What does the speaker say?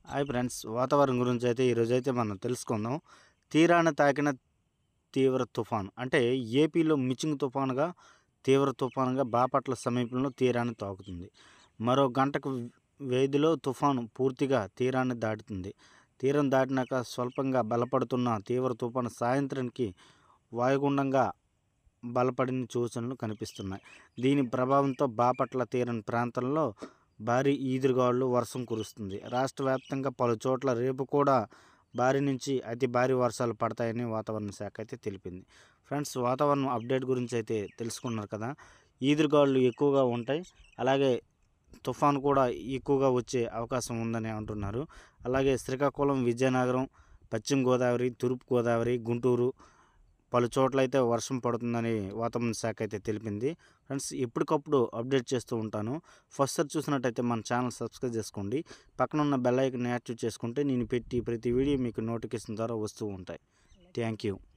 hi friends వాతావరణం గురించి అయితే ఈరోజు అయితే మనం తెలుసుకుందాం తీరాన్ని తాకిన తీవ్ర తుఫాన్ అంటే ఏపీలో మిచింగ్ తుఫానుగా తీవ్ర తుఫానుగా బాపట్ల సమీపంలో తీరాన్ని తాకుతుంది మరో గంటకు వ్యవధిలో తుఫాను పూర్తిగా తీరాన్ని దాటుతుంది తీరం దాటినాక స్వల్పంగా బలపడుతున్న తీవ్ర తుఫాను సాయంత్రానికి వాయుగుండంగా బలపడిన సూచనలు కనిపిస్తున్నాయి దీని ప్రభావంతో బాపట్ల తీరం ప్రాంతంలో భారీ ఈదురుగాలు వర్షం కురుస్తుంది రాష్ట్ర వ్యాప్తంగా పలు చోట్ల రేపు కూడా భారీ నుంచి అతి భారీ వర్షాలు పడతాయని వాతావరణ శాఖ అయితే తెలిపింది ఫ్రెండ్స్ వాతావరణం అప్డేట్ గురించి అయితే తెలుసుకున్నారు కదా ఈదురుగాలు ఎక్కువగా ఉంటాయి అలాగే తుఫాన్ కూడా ఎక్కువగా వచ్చే అవకాశం ఉందని అంటున్నారు అలాగే శ్రీకాకుళం విజయనగరం పశ్చిమ గోదావరి తూర్పు గోదావరి గుంటూరు పలు చోట్ల అయితే వర్షం పడుతుందని వాతావరణ శాఖ అయితే తెలిపింది ఫ్రెండ్స్ ఎప్పటికప్పుడు అప్డేట్ చేస్తూ ఉంటాను ఫస్ట్ సార్ చూసినట్టయితే మన ఛానల్ సబ్స్క్రైబ్ చేసుకోండి పక్కన ఉన్న బెల్ ఐకన్ యాక్టివ్ చేసుకుంటే నేను పెట్టి ప్రతి వీడియో మీకు నోటిఫికేషన్ ద్వారా వస్తూ ఉంటాయి థ్యాంక్ యూ